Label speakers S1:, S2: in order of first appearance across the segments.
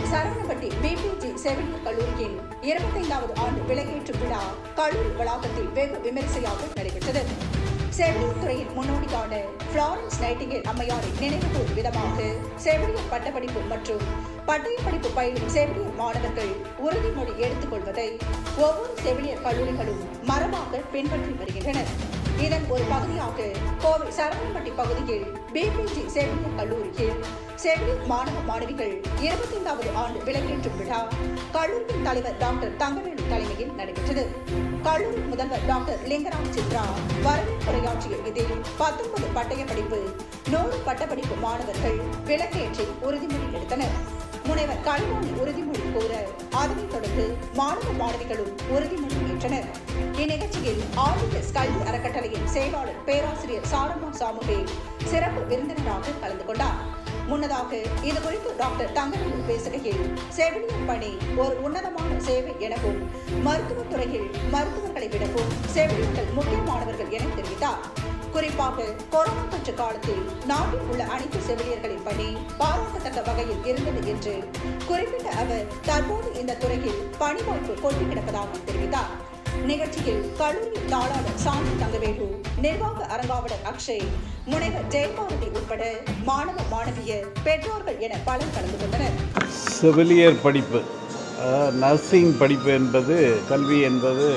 S1: Saravanapatti PPG செவிலியர் கல்லூரியின் இருபத்தைந்தாவது ஆண்டு விலகேற்றும் விழா கல்லூரி வளாகத்தில் வெகு விமரிசையாக நடைபெற்றது செவிலியர் துறையின் முன்னோடியான பிளாரன்ஸ் நைட்டிங்கேல் அம்மையாரை நினைவுகூரும் விதமாக செவிலியர் பட்டப்படிப்பு மற்றும் பட்டய படிப்பு பயிலும் செவிலியர் மாணவர்கள் உறுதிமொழி எடுத்துக் கொள்வதை ஒவ்வொரு செவிலியர் கல்லூரிகளும் மரபாக பின்பற்றி வருகின்றனர் இதன் ஒரு பகுதியாக கோவை சரவணம்பட்டி பகுதியில் பிபிஜி செவிலியர் கல்லூரியில் செவிலியர் மாணவ மாணவிகள் இருபத்தைந்தாவது ஆண்டு விலகேற்றும் விழா கல்லூரியின் தலைவர் டாக்டர் தங்கவேலு தலைமையில் நடைபெற்றது கல்லூரி முதல்வர் டாக்டர் லிங்கராம் சித்ரா வரவேற்புரையாற்றிய இதில் பத்தொன்பது பட்டய படிப்பு நூறு பட்டப்படிப்பு மாணவர்கள் விலக்கேற்றி உறுதிமொழி எடுத்தனர் முனைவர் கலைவாணி உறுதிமொழி கூற அதனைத் தொடர்ந்து மாணவ மாணவிகளும் உறுதிமொழி ஏற்றனர் இந்நிகழ்ச்சியில் ஆர்டிஎஸ் கல்வி அறக்கட்டளையின் செயலாளர் பேராசிரியர் சாரம்மா சாமுவேல் சிறப்பு விருந்தினராக கலந்து கொண்டார் முன்னதாக இது குறித்து டாக்டர் தங்கவேலு பேசுகையில் செவிலியர் பணி ஒரு உன்னதமான சேவை எனவும் மருத்துவத் துறையில் மருத்துவர்களை விடவும் செவிலியர்கள் முக்கியமானவர்கள் என தெரிவித்தார் குறிப்பாக கொரோனா தொற்று காலத்தில் நாட்டில் உள்ள அனைத்து செவிலியர்களின் பணி பாராட்டத்தக்க வகையில் இருந்தது என்று குறிப்பிட்ட அவர் தற்போது இந்த துறையில் பணி வாய்ப்பு கொண்டு கிடப்பதாக தெரிவித்தார் நிகழ்ச்சியில் கல்லூரி தாளாளர் சாந்தி தங்கவேலு நிர்வாக அரங்காவலர் அக்ஷய் முனைவர் ஜெயபாரதி உட்பட மாணவ மாணவியர் பெற்றோர்கள் என பலர் கலந்து கொண்டனர்
S2: செவிலியர் படிப்பு அஹ், நர்சிங் படிப்பு என்பது கல்வி என்பது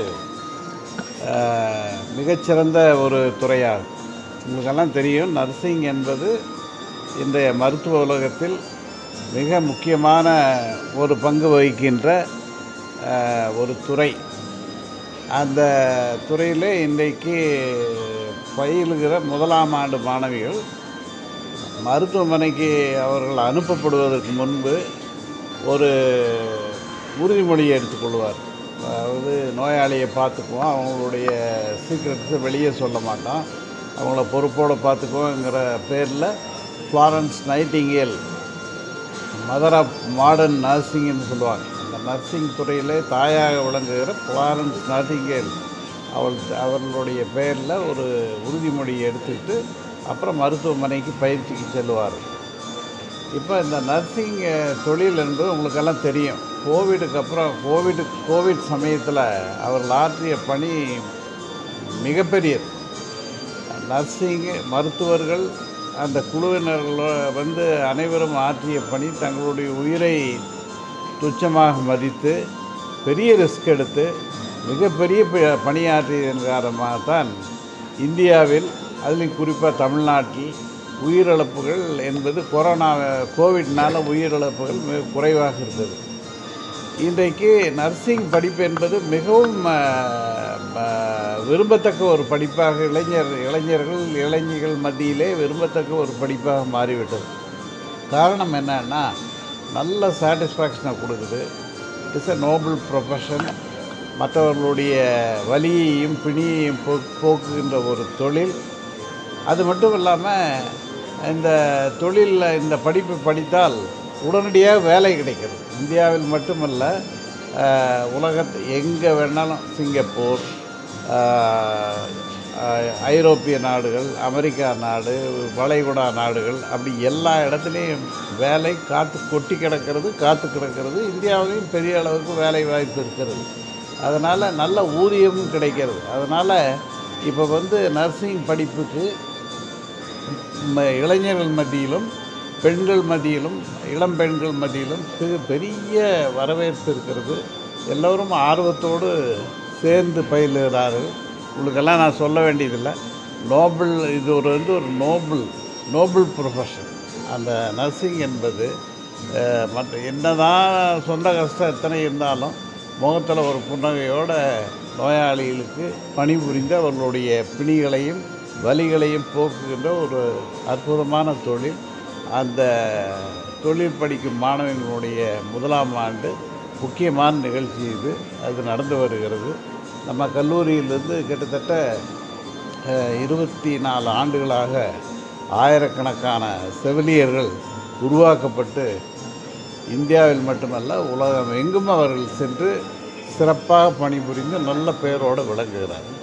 S2: அஹ், மிகச்சிறந்த ஒரு துறையாகும் உங்களுக்கெல்லாம் தெரியும் நர்சிங் என்பது இன்றைய மருத்துவ உலகத்தில் மிக முக்கியமான ஒரு பங்கு வகிக்கின்ற அஹ், ஒரு துறை அந்த துறையில் இன்றைக்கு பயிலுகிற முதலாம் ஆண்டு மாணவிகள் மருத்துவமனைக்கு அவர்கள் அனுப்பப்படுவதற்கு முன்பு ஒரு உறுதிமொழியை எடுத்துக்கொள்வார் அதாவது நோயாளியை பார்த்துக்குவோம் அவங்களுடைய சீக்கிரத்தை வெளியே சொல்ல மாட்டோம் அவங்கள பொறுப்போடு பார்த்துக்குவோங்கிற பேரில் Florence Nightingale mother of modern நர்சிங்னு சொல்லுவாங்க அந்த நர்சிங் துறையிலே தாயாக விளங்குகிற ஃப்ளாரன்ஸ் நைட்டிங்கேல் அவள் அவர்களுடைய பெயரில் ஒரு உறுதிமொழியை எடுத்துக்கிட்டு அப்புறம் மருத்துவமனைக்கு பயிற்சிக்கு செல்லுவார் இப்போ இந்த நர்சிங் அஹ், தொழில் என்பது உங்களுக்கெல்லாம் தெரியும் கோவிடுக்கு அப்புறம் கோவிடு கோவிட் சமயத்தில் அவர்கள் ஆற்றிய பணி மிகப்பெரியது நர்சிங்கு மருத்துவர்கள் அந்த குழுவினர்கள் வந்து அனைவரும் ஆற்றிய பணி தங்களுடைய உயிரை துச்சமாக மதித்து பெரிய ரிஸ்க் எடுத்து மிகப்பெரிய ப- பணியாற்றியதன் காரணமாகத்தான் இந்தியாவில் அதிலும் குறிப்பாக தமிழ்நாட்டில் உயிரிழப்புகள் என்பது கொரோனா கோவிட்னால உயிரிழப்புகள் மிக குறைவாக இருந்தது இன்றைக்கு நர்சிங் படிப்பு என்பது மிகவும் அஹ், ம- விரும்பத்தக்க ஒரு படிப்பாக இளைஞர் இளைஞர்கள் இளைஞர்கள் மத்தியிலே விரும்பத்தக்க ஒரு படிப்பாக மாறிவிட்டது காரணம் என்னன்னா நல்ல சாட்டிஸ்ஃபேக்ஷனை கொடுக்குது இட்ஸ் a நோபல் ப்ரொஃபஷன் மற்றவர்களுடைய வலியையும் பிணியையும் போ போக்குகின்ற ஒரு தொழில் அது மட்டும் இல்லாமல் இந்த தொழிலில் இந்த படிப்பு படித்தால் உடனடியாக வேலை கிடைக்கிறது இந்தியாவில் மட்டுமல்ல அஹ், உலகத்து எங்கே வேணாலும் சிங்கப்பூர் அஹ், அஹ், ஐரோப்பிய நாடுகள் அமெரிக்கா நாடு வளைகுடா நாடுகள் அப்படி எல்லா இடத்துலையும் வேலை காத்து கொட்டி கிடக்கிறது காத்து கிடக்கிறது இந்தியாவிலையும் பெரிய அளவுக்கு வேலை வாய்ப்பு இருக்கிறது அதனால் நல்ல ஊதியமும் கிடைக்கிறது அதனால் இப்போ வந்து நர்சிங் படிப்புக்கு ம- இளைஞர்கள் மத்தியிலும் பெண்கள் மத்தியிலும் இளம் பெண்கள் மத்தியிலும் பெ- பெரிய வரவேற்பு இருக்கிறது எல்லோரும் ஆர்வத்தோடு சேர்ந்து பயிலுகிறார்கள் உங்களுக்கெல்லாம் நான் சொல்ல வேண்டியதில்லை நோபல் இது ஒரு வந்து ஒரு நோபல் நோபல் ப்ரொஃபஷன் அந்த நர்சிங் என்பது அஹ், மற்ற என்னதான் சொந்த கஷ்டம் எத்தனை இருந்தாலும் முகத்தில் ஒரு புன்னகையோட நோயாளிகளுக்கு பணிபுரிந்து அவர்களுடைய பிணிகளையும் வலிகளையும் போக்குகின்ற ஒரு அற்புதமான தொழில் அந்த தொழில் படிக்கும் மாணவர்களுடைய முதலாம் ஆண்டு முக்கியமான நிகழ்ச்சி இது அது நடந்து வருகிறது நம்ம கல்லூரியிலிருந்து கிட்டத்தட்ட அஹ், இருபத்தி நாலு ஆண்டுகளாக ஆயிரக்கணக்கான செவிலியர்கள் உருவாக்கப்பட்டு இந்தியாவில் மட்டுமல்ல உலகம் எங்கும் அவர்கள் சென்று சிறப்பாக பணிபுரிந்து நல்ல பெயரோடு விளங்குகிறார்